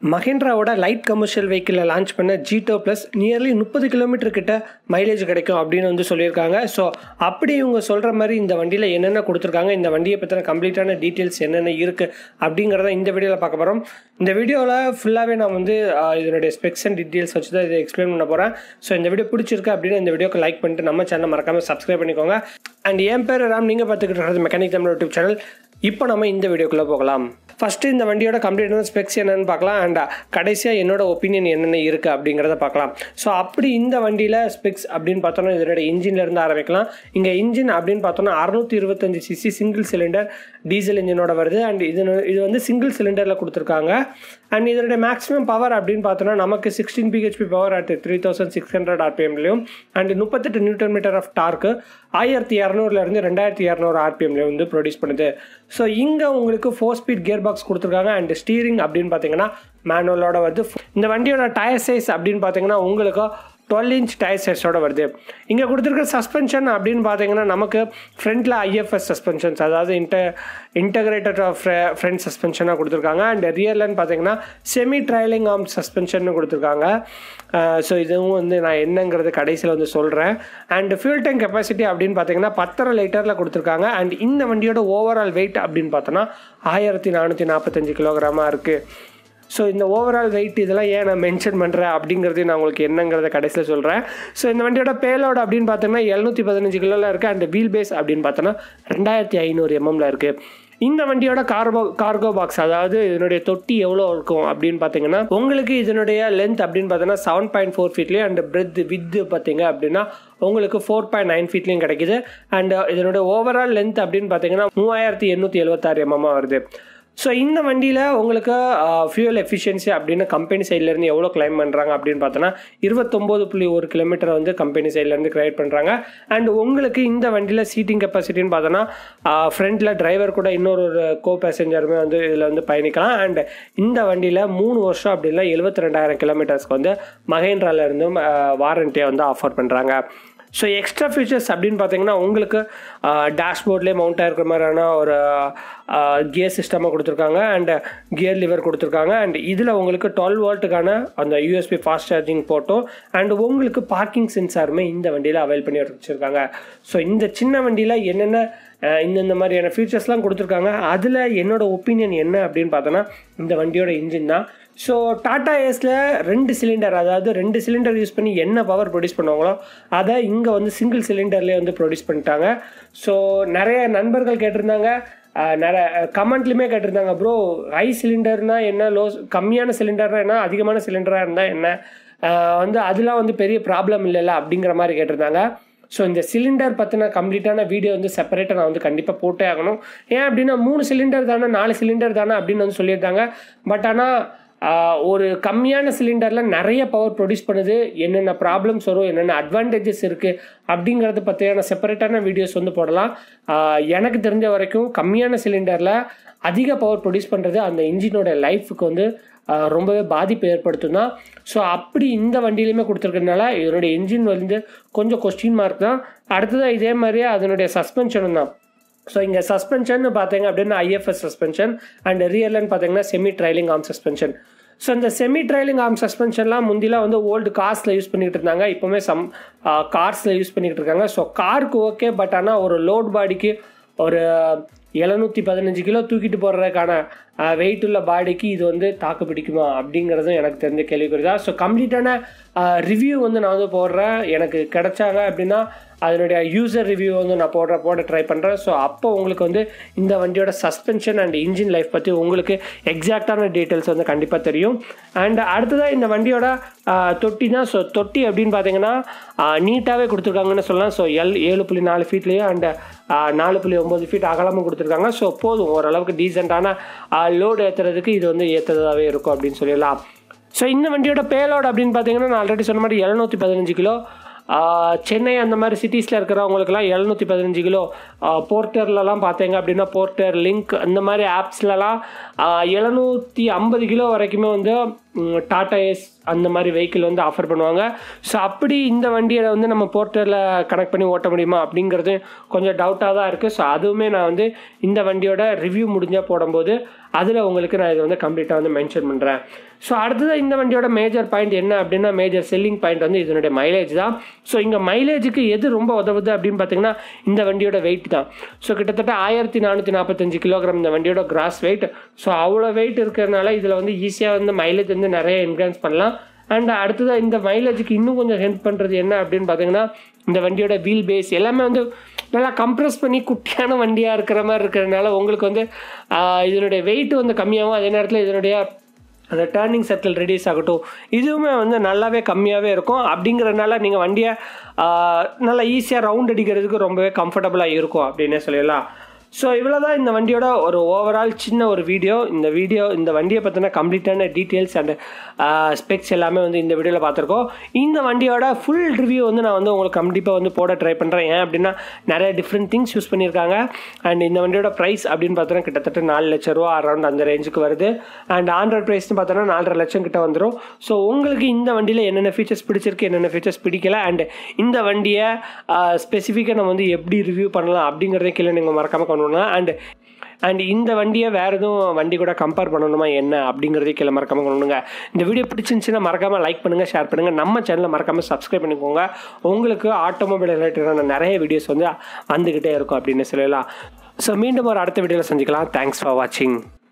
மஹிந்திராவோட light commercial வெஹிக்கிளில் launch பண்ண Jeeto plus nearly முப்பது கிலோமீட்டர் கிட்ட மைலேஜ் கிடைக்கும் அப்படின்னு வந்து சொல்லியிருக்காங்க ஸோ அப்படி இவங்க சொல்கிற மாதிரி இந்த வண்டியில் என்னென்ன கொடுத்துருக்காங்க இந்த வண்டியை பற்றின கம்ப்ளீட்டான டீட்டெயில்ஸ் என்னென்ன இருக்குது அப்படிங்கிறத இந்த வீடியோவில் பார்க்க போகிறோம் இந்த வீடியோவில் ஃபுல்லாகவே நான் வந்து ஆஹ், இதனுடைய ஸ்பெக்ஸ் அண்ட் டீட்டெயில்ஸ் வச்சு தான் இதை எக்ஸ்பிளைன் பண்ண போகிறேன் ஸோ இந்த வீடியோ பிடிச்சிருக்கு அப்படின்னு இந்த வீடியோக்கு லைக் பண்ணிட்டு நம்ம சேனல் மறக்காமல் சப்ஸ்கிரைப் பண்ணிக்கோங்க அண்ட் என் பேர் ராம் நீங்கள் பார்த்துக்கிட்டு இருக்கிறது மெக்கானிக் தமிழ் யூடியூப் சேனல் இப்போ நம்ம இந்த வீடியோக்குள்ளே போகலாம் ஃபஸ்ட்டு இந்த வண்டியோட கம்ப்ளீட்டான ஸ்பெக்ஸ் என்னென்னு பார்க்கலாம் அண்ட் கடைசியாக என்னோட ஒப்பீனியன் என்னென்ன இருக்குது அப்படிங்கிறத பார்க்கலாம் ஸோ அப்படி இந்த வண்டியில் ஸ்பெக்ஸ் அப்படின்னு பார்த்தோன்னா இதனோட இன்ஜின்ல இருந்து ஆரம்பிக்கலாம் இங்கே இன்ஜின் அப்படின்னு பார்த்தோன்னா அறுநூத்தி இருபத்தஞ்சு சிசி சிங்கிள் சிலிண்டர் டீசல் இன்ஜினோட வருது அண்ட் இது இது வந்து சிங்கிள் சிலிண்டரில் கொடுத்துருக்காங்க அண்ட் இதனுடைய மேக்ஸிமம் பவர் அப்படின்னு பார்த்தோன்னா நமக்கு sixteen BHP power at three thousand six hundred ஆர்பிஎம்லையும் அண்ட் முப்பத்தெட்டு நியூட்டன் மீட்டர் ஆஃப் டார்க்கு ஆயிரத்தி இரநூறுலேருந்து ரெண்டாயிரத்தி இரநூறு ஆர்பிஎம்லையும் வந்து ப்ரொடியூஸ் பண்ணுது ஸோ இங்கே உங்களுக்கு ஃபோர் ஸ்பீட் கியர் பாக்ஸ் கொடுத்துருக்காங்க அண்ட் ஸ்டீரிங் அப்படின்னு பார்த்தீங்கன்னா மேனுவலோட வருது இந்த வண்டியோட டயர் சைஸ் அப்படின்னு பார்த்தீங்கன்னா உங்களுக்கு டுவெல் இன்ச் டயர் சைஸோட வருது இங்கே கொடுத்துருக்க சஸ்பென்ஷன் அப்படின்னு பார்த்தீங்கன்னா நமக்கு ஃப்ரண்ட்டில் ஐஎஃப்எஸ் சஸ்பென்ஷன்ஸ் அதாவது இன்ட இன்டகிரேட்டட் ஃப்ரண்ட் சஸ்பென்ஷனாக கொடுத்துருக்காங்க அண்ட் ரியர்லன்னு பார்த்தீங்கன்னா செமி ட்ரைலிங் ஆர்ம் சஸ்பென்ஷன் கொடுத்துருக்காங்க ஸோ இதுவும் வந்து நான் என்னங்கிறது கடைசியில் வந்து சொல்கிறேன் அண்ட் ஃபியூல் டேங்க் கெப்பாசிட்டி அப்படின்னு பார்த்தீங்கன்னா பத்தரை லிட்டரில் கொடுத்துருக்காங்க அண்ட் இந்த வண்டியோட ஓவரால் வெயிட் அப்படின்னு பார்த்தோன்னா ஆயிரத்தி நானூற்றி நாற்பத்தஞ்சு கிலோகிராமாக இருக்குது ஸோ இந்த ஓவரால் வெயிட் இதெல்லாம் ஏன் நான் மென்ஷன் பண்ணுறேன் அப்படிங்கிறது நான் உங்களுக்கு என்னங்கிறத கடைசியில் சொல்கிறேன் ஸோ இந்த வண்டியோட பேலோட் அப்படின்னு பார்த்தோன்னா எழுநூற்றி பதினஞ்சு கிலோவில் இருக்குது அண்ட் வீல் பேஸ் அப்படின்னு பார்த்தோன்னா ரெண்டாயிரத்தி ஐநூறு எம்எம்ல இருக்குது இந்த வண்டியோட கார்போ கார்கோ பாக்ஸ் அதாவது இதனுடைய தொட்டி எவ்வளோ இருக்கும் அப்படின்னு பார்த்தீங்கன்னா உங்களுக்கு இதனுடைய லென்த் அப்படின்னு பார்த்தீங்கன்னா செவன் பாயிண்ட் ஃபோர் ஃபீட்லேயும் அண்ட் பிரெத் வித்து பார்த்தீங்க அப்படின்னா உங்களுக்கு ஃபோர் பாயிண்ட் நைன் ஃபீட்லேயும் கிடைக்குது அண்ட் இதனுடைய ஓவரால் லென்த் அப்படின்னு பார்த்தீங்கன்னா மூவாயிரத்தி எண்ணூற்றி எழுபத்தாறு எம்எம்மாக வருது ஸோ இந்த வண்டியில் உங்களுக்கு ஃபியூல் எஃபிஷியன்சி அப்படின்னு கம்பெனி சைட்லேருந்து எவ்வளோ கிளைம் பண்ணுறாங்க அப்படின்னு பார்த்தோன்னா இருபத்தொம்போது புள்ளி ஒரு கிலோமீட்டர் வந்து கம்பெனி சைட்லேருந்து கிரியேட் பண்ணுறாங்க அண்ட் உங்களுக்கு இந்த வண்டியில் சீட்டிங் கெப்பாசிட்டின்னு பார்த்தோன்னா ஃப்ரண்ட்டில் டிரைவர் கூட இன்னொரு ஒரு கோ பேசஞ்சருமே வந்து இதில் வந்து பயணிக்கலாம் அண்ட் இந்த வண்டியில் மூணு வருஷம் அப்படின்னா எழுபத்தி ரெண்டாயிரம் கிலோமீட்டர்ஸ்க்கு வந்து மகேந்திராலேருந்தும் வாரண்டியை வந்து ஆஃபர் பண்ணுறாங்க ஸோ எக்ஸ்ட்ரா ஃபீச்சர்ஸ் அப்படின்னு பார்த்தீங்கன்னா உங்களுக்கு டேஷ்போர்ட்லேயே மவுண்ட் ஆகிருக்கிற மாதிரியான ஒரு கியர் சிஸ்டமாக கொடுத்துருக்காங்க அண்ட் கியர் லிவர் கொடுத்துருக்காங்க அண்ட் இதில் உங்களுக்கு டுவெல் வோல்ட்டுக்கான அந்த யூஎஸ்பி ஃபாஸ்ட் சார்ஜிங் போட்டோம் அண்ட் உங்களுக்கு பார்க்கிங் சென்சாருமே இந்த வண்டியில் அவைல் பண்ணி வச்சுருக்காங்க ஸோ இந்த சின்ன வண்டியில் என்னென்ன அஹ், இந்தந்த மாதிரியான ஃபீச்சர்ஸ்லாம் கொடுத்துருக்காங்க அதில் என்னோட ஒப்பீனியன் என்ன அப்படின்னு பார்த்தோன்னா இந்த வண்டியோட இன்ஜின் தான் ஸோ டாடா ஏஸில் ரெண்டு சிலிண்டர் அதாவது ரெண்டு சிலிண்டர் யூஸ் பண்ணி என்ன பவர் ப்ரொடியூஸ் பண்ணுவாங்களோ அதை இங்கே வந்து சிங்கிள் சிலிண்டர்லேயே வந்து ப்ரொடியூஸ் பண்ணிட்டாங்க ஸோ நிறைய நண்பர்கள் கேட்டிருந்தாங்க அஹ், நிறைய கமெண்ட்லையுமே கேட்டிருந்தாங்க ப்ரோ ஹை சிலிண்டர்னா என்ன லோ கம்மியான சிலிண்டர்னா என்ன அதிகமான சிலிண்டராக இருந்தால் என்ன அஹ், வந்து அதெல்லாம் வந்து பெரிய ப்ராப்ளம் இல்லைல்ல அப்படிங்கிற மாதிரி கேட்டிருந்தாங்க ஸோ இந்த சிலிண்டர் பற்றின கம்ப்ளீட்டான வீடியோ வந்து செப்பரேட்டாக நான் வந்து கண்டிப்பாக போட்டே ஆகணும் ஏன் அப்படின்னா மூணு சிலிண்டர் தானே நாலு சிலிண்டர் தானே அப்படின்னு வந்து சொல்லியிருந்தாங்க பட் ஆனால் ஒரு கம்மியான சிலிண்டரில் நிறைய பவர் ப்ரொடியூஸ் பண்ணுது என்னென்ன ப்ராப்ளம்ஸ் வரும் என்னென்ன அட்வான்டேஜஸ் இருக்குது அப்படிங்கிறத பற்றியான செப்பரேட்டான வீடியோஸ் வந்து போடலாம் ஆஹ் எனக்கு தெரிஞ்ச வரைக்கும் கம்மியான சிலிண்டரில் அதிக பவர் ப்ரொடியூஸ் பண்ணுறது அந்த இன்ஜினோட லைஃபுக்கு வந்து ஆஹ் ரொம்பவே பாதிப்பு ஏற்படுத்தும் தான் ஸோ அப்படி இந்த வண்டியிலுமே கொடுத்துருக்கறதுனால இதனுடைய இன்ஜின் வந்து கொஞ்சம் கொஸ்டின் மார்க் தான் அடுத்ததாக இதே மாதிரியே அதனுடைய சஸ்பென்ஷனும் தான் ஸோ இங்கே சஸ்பென்ஷன் பார்த்தீங்க அப்படின்னா ஐஎஃப்எஸ் சஸ்பென்ஷன் அண்ட் ரியர்லன்னு பார்த்தீங்கன்னா semi trailing arm suspension so இந்த செமி ட்ரைலிங் ஆர்ம் சஸ்பென்ஷன்லாம் முந்திலாம் வந்து ஓல்டு கார்ஸில் யூஸ் பண்ணிக்கிட்டு இருந்தாங்க இப்போவுமே சம் கார்ஸில் யூஸ் பண்ணிக்கிட்டு இருக்காங்க ஸோ காருக்கு ஓகே பட் ஆனால் ஒரு லோட் பாடிக்கு ஒரு எழுநூற்றி பதினஞ்சு கிலோ தூக்கிட்டு போடுறதுக்கான வெயிட் உள்ள பாடிக்கு இது வந்து தாக்கு பிடிக்குமா அப்படிங்கிறதும் எனக்கு தெரிஞ்ச கேள்விக்குறி தான் ஸோ கம்ப்ளீட்டான ரிவ்யூ வந்து நான் வந்து போடுறேன் எனக்கு கிடைச்சாங்க அப்படின்னா அதனுடைய யூசர் ரிவ்யூ வந்து நான் போடுற போட ட்ரை பண்ணுறேன் ஸோ அப்போ உங்களுக்கு வந்து இந்த வண்டியோட சஸ்பென்ஷன் அண்ட் இன்ஜின் லைஃப் பற்றி உங்களுக்கு எக்ஸாக்டான டீட்டெயில்ஸ் வந்து கண்டிப்பாக தெரியும் அண்ட் அடுத்ததாக இந்த வண்டியோட ஆஹ், தொட்டி தான் ஸோ தொட்டி அப்படின்னு பார்த்தீங்கன்னா நீட்டாகவே கொடுத்துருக்காங்கன்னு சொல்லலாம் ஸோ எல் ஏழு புள்ளி நாலு ஃபீட்லேயும் அண்ட் நாலு புள்ளி ஒம்பது ஃபீட் அகலமும் கொடுத்துருக்காங்க ஸோ போதும் ஓரளவுக்கு டீசெண்டான லோடு ஏற்றுறதுக்கு இது வந்து ஏற்றதாகவே இருக்கும் அப்படின்னு சொல்லலாம் ஸோ இந்த வண்டியோட பேலோட் அப்படின்னு பார்த்தீங்கன்னா நான் ஆல்ரெடி சொன்ன மாதிரி எழுநூற்றி பதினஞ்சு கிலோ ஆஹ் சென்னை அந்த மாதிரி சிட்டிஸில் இருக்கிறவங்களுக்குலாம் எழுநூற்றி பதினஞ்சு கிலோ போர்ட்டர்லலாம் பார்த்தீங்க அப்படின்னா போர்ட்டர் லிங்க் அந்த மாதிரி ஆப்ஸ்லலாம் எழுநூற்றி ஐம்பது கிலோ வரைக்குமே வந்து ம், டாடா ஏஸ் அந்த மாதிரி வெஹிக்கிள் வந்து ஆஃபர் பண்ணுவாங்க ஸோ அப்படி இந்த வண்டியை வந்து நம்ம போர்ட்டரில் கனெக்ட் பண்ணி ஓட்ட முடியுமா அப்படிங்கிறது கொஞ்சம் டவுட்டாக தான் இருக்குது ஸோ அதுவுமே நான் வந்து இந்த வண்டியோட ரிவ்யூ முடிஞ்சால் போடும்போது அதில் உங்களுக்கு நான் இதை வந்து கம்ப்ளீட்டாக வந்து மென்ஷன் பண்ணுறேன் ஸோ அடுத்தது இந்த வண்டியோட மேஜர் பாயிண்ட் என்ன அப்படின்னா மேஜர் செல்லிங் பாயிண்ட் வந்து இதனுடைய மைலேஜ் தான் ஸோ இங்கே மைலேஜுக்கு எது ரொம்ப உதவுது அப்படின்னு பார்த்தீங்கன்னா இந்த வண்டியோட வெயிட் தான் ஸோ கிட்டத்தட்ட ஆயிரத்தி நானூற்றி நாற்பத்தஞ்சு கிலோகிராம் இந்த வண்டியோட கிராஸ் வெயிட் ஸோ அவ்வளோ வெயிட் இருக்கிறதுனால இதில் வந்து ஈஸியாக வந்து மைலேஜ் வந்து நிறைய என்ஹான்ஸ் பண்ணலாம் அண்ட் அடுத்ததாக இந்த மைலேஜுக்கு இன்னும் கொஞ்சம் ஹெல்ப் பண்ணுறது என்ன அப்படின்னு பார்த்தீங்கன்னா இந்த வண்டியோட வீல் பேஸ் எல்லாமே வந்து நல்லா கம்ப்ரெஸ் பண்ணி குட்டியான வண்டியாக இருக்கிற மாதிரி இருக்கிறதுனால உங்களுக்கு வந்து இதனுடைய வெயிட் வந்து கம்மியாகும் அதே நேரத்தில் இதனுடைய அந்த டேர்னிங் சர்க்கிள் ரெடியூஸ் ஆகட்டும் இதுவுமே வந்து நல்லாவே கம்மியாகவே இருக்கும் அப்படிங்கிறதுனால நீங்கள் வண்டியை நல்லா ஈஸியாக ரவுண்ட் அடிக்கிறதுக்கு ரொம்பவே கம்ஃபர்டபுளாக இருக்கும் அப்படின்னே சொல்லிடலாம் ஸோ இவ்வளோ தான் இந்த வண்டியோட ஒரு ஓவரால் சின்ன ஒரு வீடியோ இந்த வீடியோ இந்த வண்டியை பற்றின கம்ப்ளீட்டான டீட்டெயில்ஸ் அண்ட் ஸ்பெக்ஸ் எல்லாமே வந்து இந்த வீடியோவில் பார்த்துருக்கோம் இந்த வண்டியோட ஃபுல் ரிவ்யூ வந்து நான் வந்து உங்களுக்கு கண்டிப்பாக வந்து போட ட்ரை பண்ணுறேன் ஏன் அப்படின்னா நிறைய டிஃப்ரெண்ட் திங்ஸ் யூஸ் பண்ணியிருக்காங்க அண்ட் இந்த வண்டியோட ப்ரைஸ் அப்படின்னு பார்த்தோன்னா கிட்டத்தட்ட நாலு லட்ச ரூபா அரௌண்ட் அந்த ரேஞ்சுக்கு வருது அண்ட் ஆண்ட்ராய்ட் ப்ரைஸ்னு பார்த்தோன்னா நாலரை லட்சம் கிட்ட வந்துடும் ஸோ உங்களுக்கு இந்த வண்டியில் என்னென்ன ஃபீச்சர்ஸ் பிடிச்சிருக்கு என்னென்ன ஃபீச்சர்ஸ் பிடிக்கல அண்ட் இந்த வண்டியை ஸ்பெசிஃபிக்காக நம்ம வந்து எப்படி ரிவ்யூ பண்ணலாம் அப்படிங்கிறதே கீழே நீங்கள் மறக்காமல் கொண்டு வரணும் அண்ட் அண்ட் இந்த வண்டியை வேறு எதுவும் வண்டி கூட கம்பேர் பண்ணணுமா என்ன அப்படிங்கிறதே கீழே மறக்காமல் கொண்டுங்க இந்த வீடியோ பிடிச்சிருந்துச்சுன்னா மறக்காமல் லைக் பண்ணுங்கள் ஷேர் பண்ணுங்கள் நம்ம சேனலை மறக்காமல் சப்ஸ்கிரைப் பண்ணிக்கோங்க உங்களுக்கு ஆட்டோமொபைல் ரிலேட்டடான நிறைய வீடியோஸ் வந்து வந்துக்கிட்டே இருக்கும் அப்படின்னு சொல்லலாம் ஸோ மீண்டும் ஒரு அடுத்த வீடியோவில் சந்திக்கலாம் தேங்க்ஸ் ஃபார் வாட்சிங்